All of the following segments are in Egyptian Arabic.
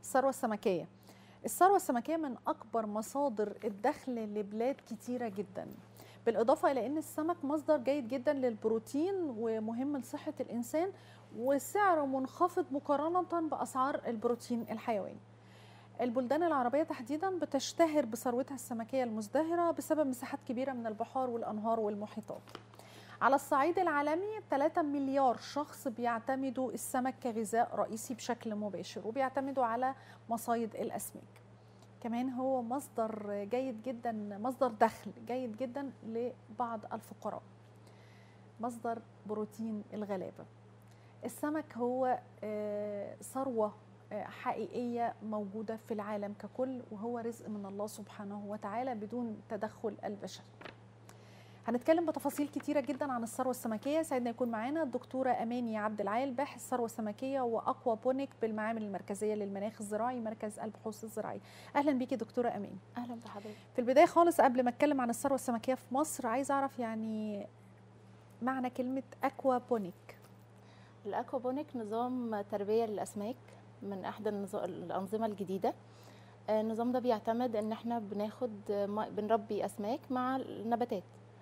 الثروه السمكيه الثروه السمكيه من اكبر مصادر الدخل لبلاد كتيره جدا بالاضافه الى ان السمك مصدر جيد جدا للبروتين ومهم لصحه الانسان وسعره منخفض مقارنه باسعار البروتين الحيواني البلدان العربية تحديدا بتشتهر بثروتها السمكية المزدهرة بسبب مساحات كبيرة من البحار والأنهار والمحيطات على الصعيد العالمي 3 مليار شخص بيعتمدوا السمك كغذاء رئيسي بشكل مباشر وبيعتمدوا على مصايد الأسماك كمان هو مصدر جيد جدا مصدر دخل جيد جدا لبعض الفقراء مصدر بروتين الغلابة السمك هو ثروة حقيقية موجودة في العالم ككل وهو رزق من الله سبحانه وتعالى بدون تدخل البشر هنتكلم بتفاصيل كتيرة جدا عن الثروة السمكية سعدنا يكون معانا الدكتورة أماني عبد العال باحث ثروة سمكية وأقوى بونيك بالمعامل المركزية للمناخ الزراعي مركز البحوث الزراعية أهلا بيكي دكتورة أماني أهلا بحضرتك في البداية خالص قبل ما أتكلم عن الثروة السمكية في مصر عايز أعرف يعني معنى كلمة أكوا بونيك الأكوا بونيك نظام تربية للأسماك من احدى الانظمه الجديده النظام ده بيعتمد ان احنا بناخد بنربي اسماك مع النباتات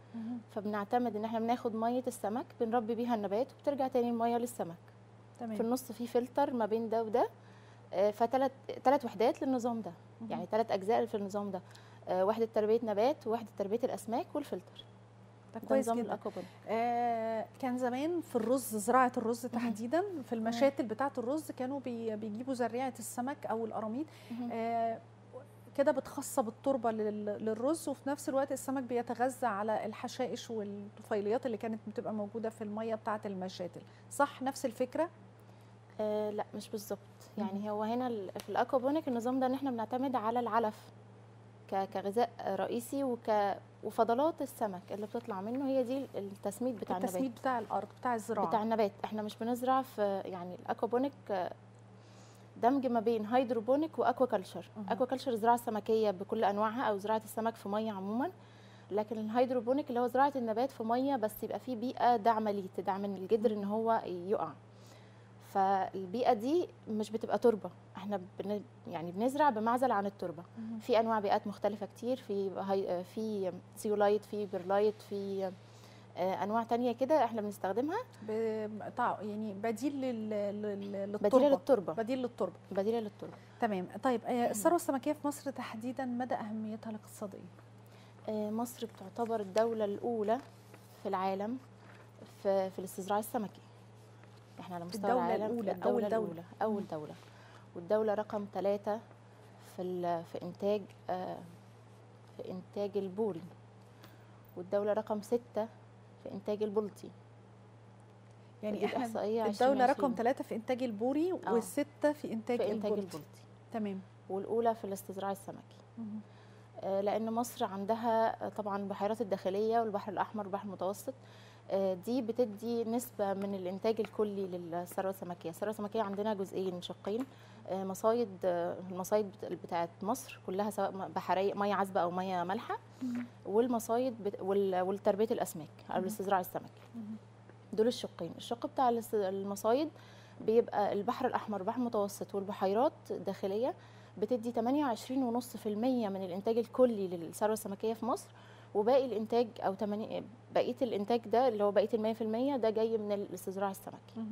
فبنعتمد ان احنا بناخد ميه السمك بنربي بيها النبات وبترجع تاني الميه للسمك تمام. في النص في فلتر ما بين ده وده فثلاث ثلاث وحدات للنظام ده يعني ثلاث اجزاء في النظام ده وحده تربيه نبات وحده تربيه الاسماك والفلتر ده كويس جدا آه كان زمان في الرز زراعه الرز تحديدا في المشاتل بتاعه الرز كانوا بي بيجيبوا زريعه السمك او القراميط آه كده بتخصب التربه للرز وفي نفس الوقت السمك بيتغذى على الحشائش والطفيليات اللي كانت بتبقى موجوده في الميه بتاعه المشاتل صح نفس الفكره آه لا مش بالظبط يعني هو هنا في الاكوابونيك النظام ده ان احنا بنعتمد على العلف كغذاء رئيسي وك وفضلات السمك اللي بتطلع منه هي دي التسميد بتاع النبات التسميد بتاع الارض بتاع الزراعه بتاع النبات احنا مش بنزرع في يعني الاكوابونيك دمج ما بين هيدروبونيك واكواكلتشر اكواكلتشر الزراعه السمكيه بكل انواعها او زراعه السمك في ميه عموما لكن الهيدروبونيك اللي هو زراعه النبات في ميه بس يبقى فيه بيئه داعمه ليه تدعم الجدر ان هو يقع فالبيئه دي مش بتبقى تربه احنا بن يعني بنزرع بمعزل عن التربه في انواع بيئات مختلفه كتير في هي في سيولايت في بيرلايت في انواع تانية كده احنا بنستخدمها يعني بديل للتربه بديل للتربه بديل للتربه بديل للتربه تمام طيب الثروه السمكيه في مصر تحديدا مدى اهميتها الاقتصاديه مصر بتعتبر الدوله الاولى في العالم في, في الاستزراع السمكي احنا على مستوى الدولة العالم الأولى الدولة أول دولة الأولى أول دولة والدولة رقم ثلاثة في في إنتاج آه في إنتاج البوري والدولة رقم ستة في إنتاج البلطي يعني احنا الدولة رقم ثلاثة في إنتاج البوري آه. والستة في إنتاج, في إنتاج البلطي. البلطي تمام والأولى في الاستزراع السمكي آه لأن مصر عندها طبعا البحيرات الداخلية والبحر الأحمر والبحر المتوسط دي بتدي نسبة من الإنتاج الكلي للثروة السمكية، الثروة السمكية عندنا جزئين شقين مصايد المصايد بتاعت مصر كلها سواء بحرية مية عذبة أو مية مالحة والمصايد والتربية الأسماك أو الاستزراع السمكي. دول الشقين، الشق بتاع المصايد بيبقى البحر الأحمر والبحر المتوسط والبحيرات الداخلية بتدي 28.5% من الإنتاج الكلي للثروة السمكية في مصر وباقي الانتاج او 80 بقيه الانتاج ده اللي هو بقيه ال 100% ده جاي من الاستزراع السمكي.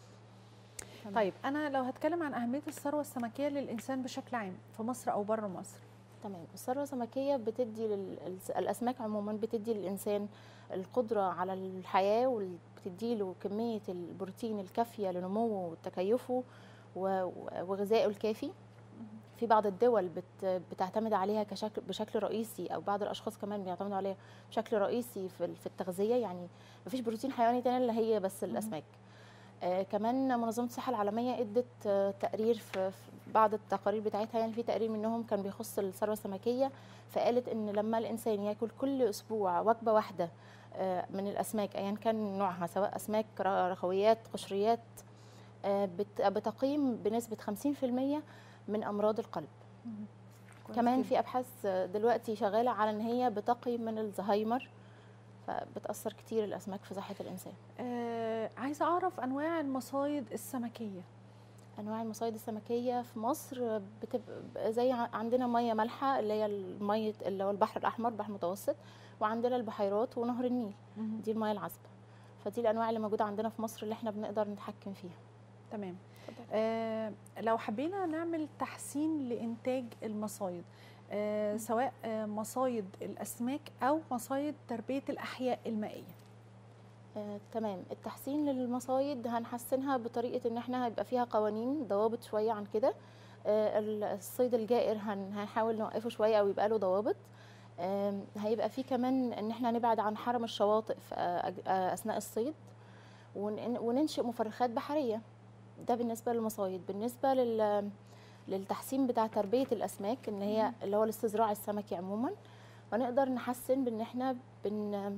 طيب انا لو هتكلم عن اهميه الثروه السمكيه للانسان بشكل عام في مصر او بره مصر. تمام الثروه السمكيه بتدي الاسماك عموما بتدي للانسان القدره على الحياه وبتدي له كميه البروتين الكافيه لنموه وتكيفه وغذائه الكافي في بعض الدول بت بتعتمد عليها كشكل بشكل رئيسي او بعض الاشخاص كمان بيعتمدوا عليها بشكل رئيسي في في التغذيه يعني مفيش بروتين حيواني تاني الا هي بس الاسماك آه كمان منظمه الصحه العالميه ادت آه تقرير في, في بعض التقارير بتاعتها يعني في تقرير منهم كان بيخص الثروه السمكيه فقالت ان لما الانسان ياكل كل اسبوع وجبه واحده آه من الاسماك ايا كان نوعها سواء اسماك رخويات قشريات آه بتقيم بنسبه 50% من امراض القلب كمان في ابحاث دلوقتي شغاله على ان هي بتقي من الزهايمر فبتاثر كتير الاسماك في صحه الانسان آه عايزه اعرف انواع المصايد السمكيه انواع المصايد السمكيه في مصر بتبقى زي ع- عندنا ميه مالحه اللي هي الميه اللي هو البحر الاحمر البحر المتوسط وعندنا البحيرات ونهر النيل مهم. دي الميه العذبه فدي الانواع اللي موجوده عندنا في مصر اللي احنا بنقدر نتحكم فيها تمام اتفضلي. آه لو حبينا نعمل تحسين لإنتاج المصايد آه سواء آه مصايد الأسماك أو مصايد تربية الأحياء المائية آه، تمام التحسين للمصايد هنحسنها بطريقه ان احنا هيبقى فيها قوانين ضوابط شويه عن كده آه، ال- الصيد الجائر هن- هنحاول نوقفه شويه او يبقى له ضوابط آم، هيبقى فيه كمان ان احنا نبعد عن حرم الشواطئ في آه، أج- آه، اثناء الصيد ون- وننشئ مفرخات بحريه ده بالنسبه للمصايد بالنسبه لل للتحسين بتاع تربيه الاسماك ان هي اللي هو الاستزراع السمكي عموما ونقدر نحسن بان احنا بن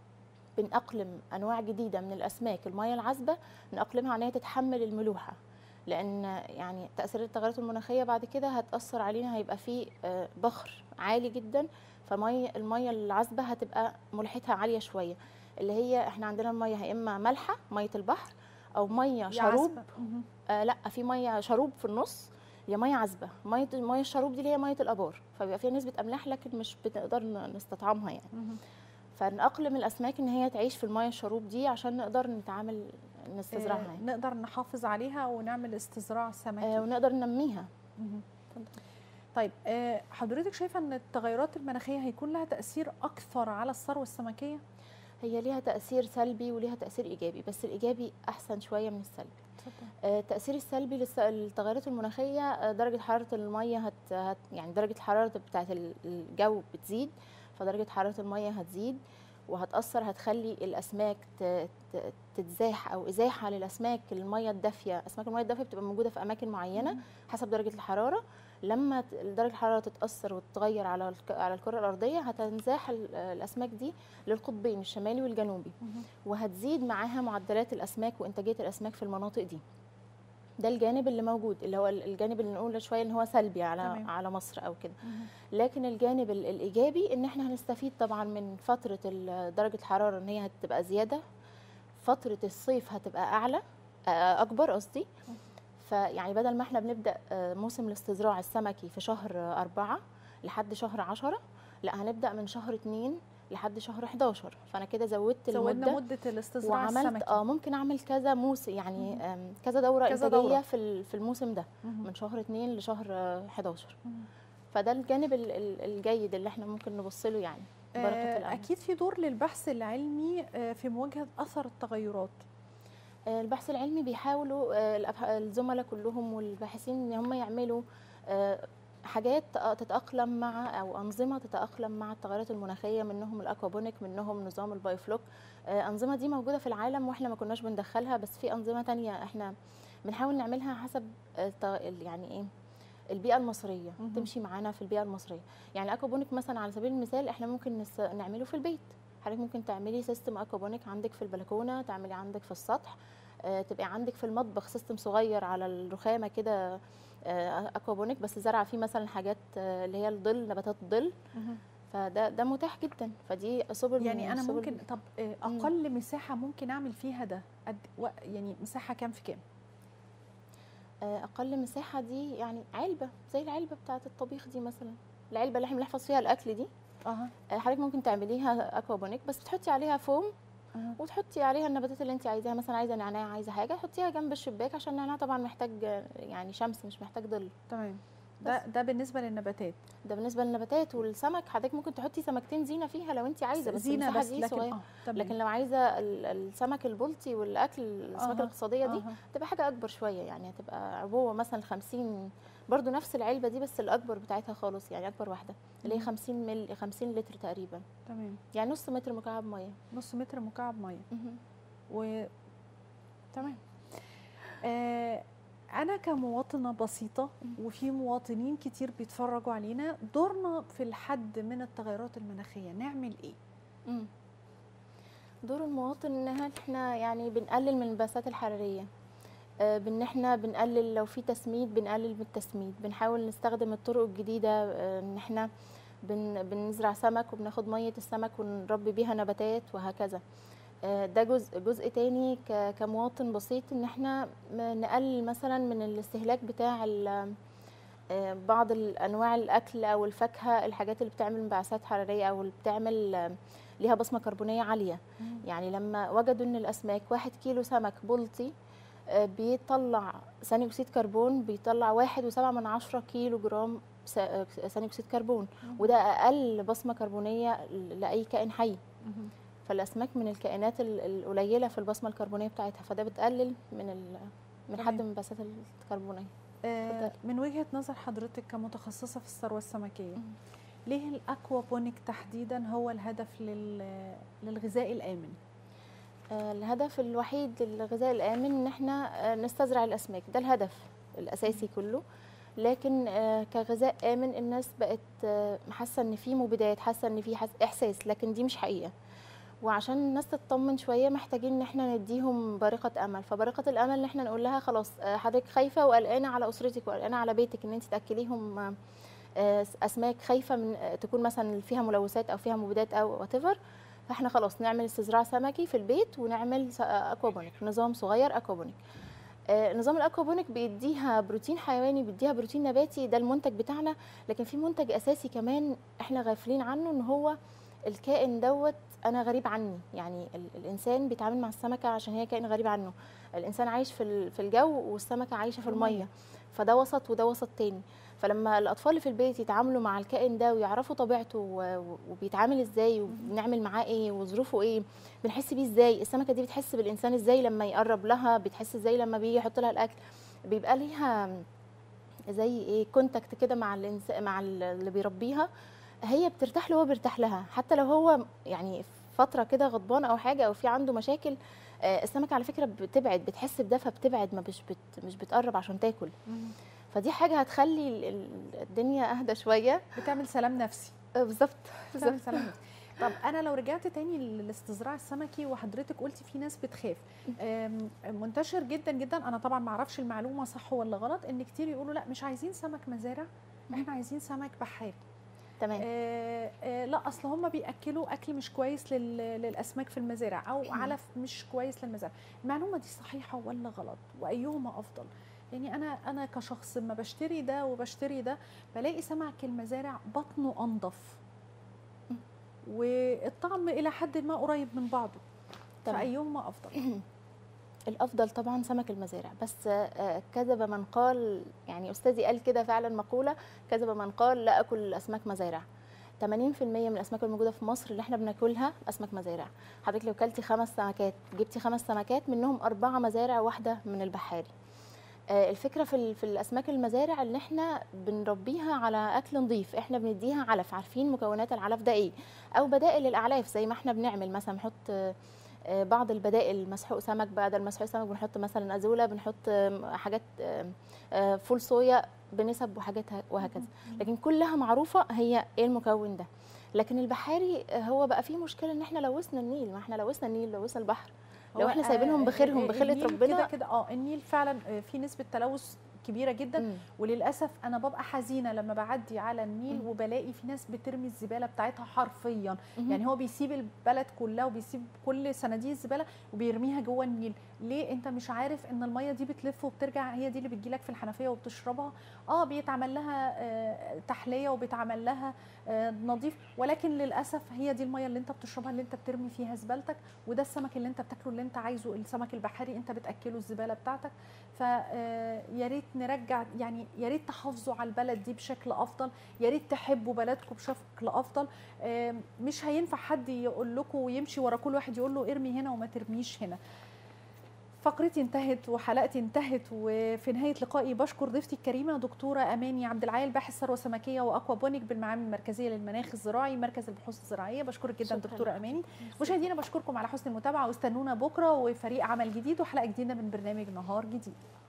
بنأقلم انواع جديده من الاسماك الميه العذبه نأقلمها ان هي تتحمل الملوحه لان يعني تاثيرات التغيرات المناخيه بعد كده هتاثر علينا هيبقى في آه، بخر عالي جدا فميه الميه العذبه هتبقى ملوحتها عاليه شويه اللي هي احنا عندنا الميه يا اما مالحه ميه البحر او ميه شروب عذبة. مهم. آه لا في ميه شروب في النص هي ميه عذبه ميه ميه الشروب دي اللي هي ميه الابار فبيبقى فيها نسبه املاح لكن مش بنقدر ن- نستطعمها يعني مهم. فنأقلم الاسماك ان هي تعيش في الميه الشروب دي عشان نقدر نتعامل نستزرعها آه يعني. نقدر نحافظ عليها ونعمل استزراع سمكي آه ونقدر ننميها مهم. طيب آه حضرتك شايفة أن التغيرات المناخية هيكون لها تأثير أكثر على الثروة السمكية؟ هي ليها تأثير سلبي وليها تأثير إيجابي بس الإيجابي أحسن شوية من السلبي آه، التأثير السلبي للس- للتغيرات المناخية آه، درجة حرارة المية هت... هت... يعني درجة الحرارة بتاعة ال- الجو بتزيد فدرجة حرارة المية هتزيد وهتأثر هتخلي الأسماك ت... ت... تتزاح أو إزاحة للأسماك المية الدافية أسماك المية الدافية بتبقى موجودة في أماكن معينة حسب درجة الحرارة لما ت- درجة الحرارة تتأثر وتتغير على الك... على الكرة الأرضية هتنزاح ال- الأسماك دي للقطبين الشمالي والجنوبي مهم. وهتزيد معاها معدلات الاسماك وانتاجيه الاسماك في المناطق دي ده الجانب اللي موجود اللي هو الجانب اللي نقول شويه ان هو سلبي على تمام. على مصر او كده مهم. لكن الجانب ال- الايجابي ان احنا هنستفيد طبعا من فتره ال- درجه الحراره ان هي هتبقى زياده فتره الصيف هتبقى اعلى آه، اكبر قصدي فيعني بدل ما احنا بنبدا آه، موسم الاستزراع السمكي في شهر آه، أربعة لحد شهر عشرة لا هنبدا من شهر اتنين لحد شهر 11 فانا كده زودت زودنا المده مدة الاستزراع وعملت السمكي اه ممكن اعمل كذا موسم يعني آم، كذا دوره كذا انتاجيه دورة. في ال- في الموسم ده مهم. من شهر 2 لشهر آه، 11 مهم. فده الجانب ال- ال- الجيد اللي احنا ممكن نبص له يعني بركه آه، الأمل. أكيد في دور للبحث العلمي آه، في مواجهة أثر التغيرات آه، البحث العلمي بيحاولوا آه، الأبح- الزملاء كلهم والباحثين ان هم يعملوا آه، حاجات تأ- تتأقلم مع أو أنظمة تتأقلم مع التغيرات المناخية منهم الأكوابونيك منهم نظام البايفلوك آه، أنظمة دي موجودة في العالم وإحنا ما كناش بندخلها بس في أنظمة تانية إحنا بنحاول نعملها حسب آه، الت- ال- يعني إيه البيئة المصرية مهم. تمشي معانا في البيئة المصرية يعني الأكوابونيك مثلا على سبيل المثال إحنا ممكن نس- نعمله في البيت حضرتك ممكن تعملي سيستم أكوابونيك عندك في البلكونة تعملي عندك في السطح آه، تبقي عندك في المطبخ سيستم صغير على الرخامة كده آه، اكوابونيك بس زرع فيه مثلا حاجات آه، اللي هي الظل نباتات الظل فده ده متاح جدا فدي سبل يعني أنا سبل- ممكن طب آه، مم. أقل مساحة ممكن أعمل فيها ده قد و- يعني مساحة كام في كام؟ آه، اقل مساحه دي يعني علبه زي العلبه بتاعه الطبيخ دي مثلا العلبه اللي احنا بنحفظ فيها الاكل دي أها آه، حضرتك ممكن تعمليها اكوابونيك بس بتحطي عليها فوم أها. وتحطي عليها النباتات اللي انت عايزاها مثلا عايزه نعناع عايزه حاجه حطيها جنب الشباك عشان النعناع طبعا محتاج آه، يعني شمس مش محتاج ظل تمام ده ده بالنسبة للنباتات ده بالنسبه للنباتات والسمك حضرتك ممكن تحطي سمكتين زينه فيها لو انت عايزه بس زينة المساحه بس دي لكن صغيره آه تمام. لكن لو عايزه ال- السمك البلطي والاكل الاسماك أها، الاقتصاديه دي أها. تبقى حاجه اكبر شويه يعني هتبقى عبوه مثلا 50 برضو نفس العلبه دي بس الاكبر بتاعتها خالص يعني اكبر واحده اللي هي مم. 50 مل 50 لتر تقريبا تمام يعني نص متر مكعب ميه نص متر مكعب مية مهم. و تمام آه انا كمواطنه بسيطه وفي مواطنين كتير بيتفرجوا علينا دورنا في الحد من التغيرات المناخيه نعمل ايه مم. دور المواطن ان احنا يعني بنقلل من الانبعاثات الحراريه آه، بان احنا بنقلل لو في تسميد بنقلل من التسميد بنحاول نستخدم الطرق الجديده آه، ان احنا بن بنزرع سمك وبناخد ميه السمك ونربي بيها نباتات وهكذا آه، ده جزء جزء تاني ك- كمواطن بسيط ان احنا م- نقلل مثلا من الاستهلاك بتاع ال- آه، بعض الانواع الاكل او الفاكهه الحاجات اللي بتعمل انبعاثات حراريه او اللي بتعمل آه، ليها بصمه كربونيه عاليه يعني لما وجدوا ان الاسماك واحد كيلو سمك بلطي آه، بيطلع ثاني اكسيد كربون بيطلع واحد وسبعة من عشرة كيلو جرام س- آه، ثاني اكسيد كربون وده اقل بصمه كربونيه ل- لاي كائن حي مهم. فالاسماك من الكائنات ال- القليله في البصمه الكربونيه بتاعتها فده بتقلل من ال من تمام. حد من انبعاثات الكربونيه آه، اتفضلي. من وجهة نظر حضرتك كمتخصصة في الثروة السمكية مم. ليه الأكوابونيك تحديدا هو الهدف لل- للغذاء الآمن؟ آه، الهدف الوحيد للغذاء الامن ان احنا آه، نستزرع الاسماك ده الهدف الاساسي كله لكن آه، كغذاء امن الناس بقت آه، حاسه ان في مبيدات حاسه ان في حس- احساس لكن دي مش حقيقه وعشان الناس تطمن شويه محتاجين ان احنا نديهم بارقه امل فبارقه الامل ان احنا نقول لها خلاص آه، حضرتك خايفه وقلقانه على اسرتك وقلقانه على بيتك ان انت تاكليهم آه، آه، اسماك خايفه من آه، تكون مثلا فيها ملوثات او فيها مبيدات او وات فاحنا خلاص نعمل استزراع سمكي في البيت ونعمل س- اكوابونيك نظام صغير اكوابونيك آه، نظام الاكوابونيك بيديها بروتين حيواني بيديها بروتين نباتي ده المنتج بتاعنا لكن في منتج اساسي كمان احنا غافلين عنه ان هو الكائن دوت انا غريب عني يعني ال- الانسان بيتعامل مع السمكه عشان هي كائن غريب عنه الانسان عايش في ال- في الجو والسمكه عايشه في الميه فده وسط وده وسط تاني فلما الاطفال اللي في البيت يتعاملوا مع الكائن ده ويعرفوا طبيعته و- و- وبيتعامل ازاي وبنعمل معاه ايه وظروفه ايه بنحس بيه ازاي السمكه دي بتحس بالانسان ازاي لما يقرب لها بتحس ازاي لما بيجي يحط لها الاكل بيبقى ليها زي ايه كونتاكت كده مع الإنس... مع ال- اللي بيربيها هي بترتاح له وهو بيرتاح لها حتى لو هو يعني فتره كده غضبان او حاجه او في عنده مشاكل آه، السمكه على فكره بتبعد بتحس بده فبتبعد ما مش بت... مش بتقرب عشان تاكل فدي حاجه هتخلي ال- ال- الدنيا اهدى شويه بتعمل سلام نفسي آه، بالظبط بتعمل بالظبط سلام نفسي طب انا لو رجعت تاني للاستزراع السمكي وحضرتك قلتي في ناس بتخاف آم، منتشر جدا جدا انا طبعا ما اعرفش المعلومه صح ولا غلط ان كتير يقولوا لا مش عايزين سمك مزارع احنا عايزين سمك بحاري تمام آه آه لا اصل هم بياكلوا اكل مش كويس لل- للاسماك في المزارع او علف مش كويس للمزارع المعلومه دي صحيحه ولا غلط وايهما افضل يعني انا انا كشخص ما بشتري ده وبشتري ده بلاقي سمك المزارع بطنه انضف والطعم الى حد ما قريب من بعضه تمام. فايهما افضل الافضل طبعا سمك المزارع بس آه، كذب من قال يعني استاذي قال كده فعلا مقوله كذب من قال لا اكل اسماك مزارع 80% من الاسماك الموجوده في مصر اللي احنا بناكلها اسماك مزارع حضرتك لو كلتي خمس سمكات جبتي خمس سمكات منهم اربعه مزارع واحده من البحاري آه، الفكره في ال- في الاسماك المزارع ان احنا بنربيها على اكل نظيف احنا بنديها علف عارفين مكونات العلف ده ايه او بدائل الاعلاف زي ما احنا بنعمل مثلا نحط آه، آه، بعض البدائل مسحوق سمك بدل مسحوق سمك بنحط مثلا ازوله بنحط آم، حاجات آم، آه، فول صويا بنسب وحاجات ه- وهكذا لكن كلها معروفه هي ايه المكون ده لكن البحاري آه، هو بقى فيه مشكله ان احنا لوثنا النيل ما احنا لوثنا النيل لوثنا البحر لو هو، احنا آه، سايبينهم بخيرهم آه، بخيرة النيل ربنا كده كده اه النيل فعلا آه، في نسبه تلوث كبيره جدا مم. وللاسف انا ببقى حزينه لما بعدي على النيل مم. وبلاقي في ناس بترمي الزباله بتاعتها حرفيا مهم. يعني هو بيسيب البلد كلها وبيسيب كل صناديق الزباله وبيرميها جوه النيل ليه انت مش عارف ان الميه دي بتلف وبترجع هي دي اللي بتجيلك في الحنفيه وبتشربها اه بيتعمل لها آه، تحليه وبيتعمل لها آه، نظيف ولكن للاسف هي دي الميه اللي انت بتشربها اللي انت بترمي فيها زبالتك وده السمك اللي انت بتاكله اللي انت عايزه السمك البحري انت بتاكله الزباله بتاعتك فيا ريت نرجع يعني يا ريت تحافظوا على البلد دي بشكل افضل يا ريت تحبوا بلدكم بشكل افضل آم، مش هينفع حد يقول لكم ويمشي ورا كل واحد يقول له ارمي هنا وما ترميش هنا فقرتي انتهت وحلقتي انتهت وفي نهايه لقائي بشكر ضيفتي الكريمه دكتوره اماني عبد العال باحث ثروه سمكيه واكوابونيك بالمعامل المركزيه للمناخ الزراعي مركز البحوث الزراعيه بشكرك جدا شكراً. دكتوره اماني مشاهدينا بشكركم على حسن المتابعه واستنونا بكره وفريق عمل جديد وحلقه جديده من برنامج نهار جديد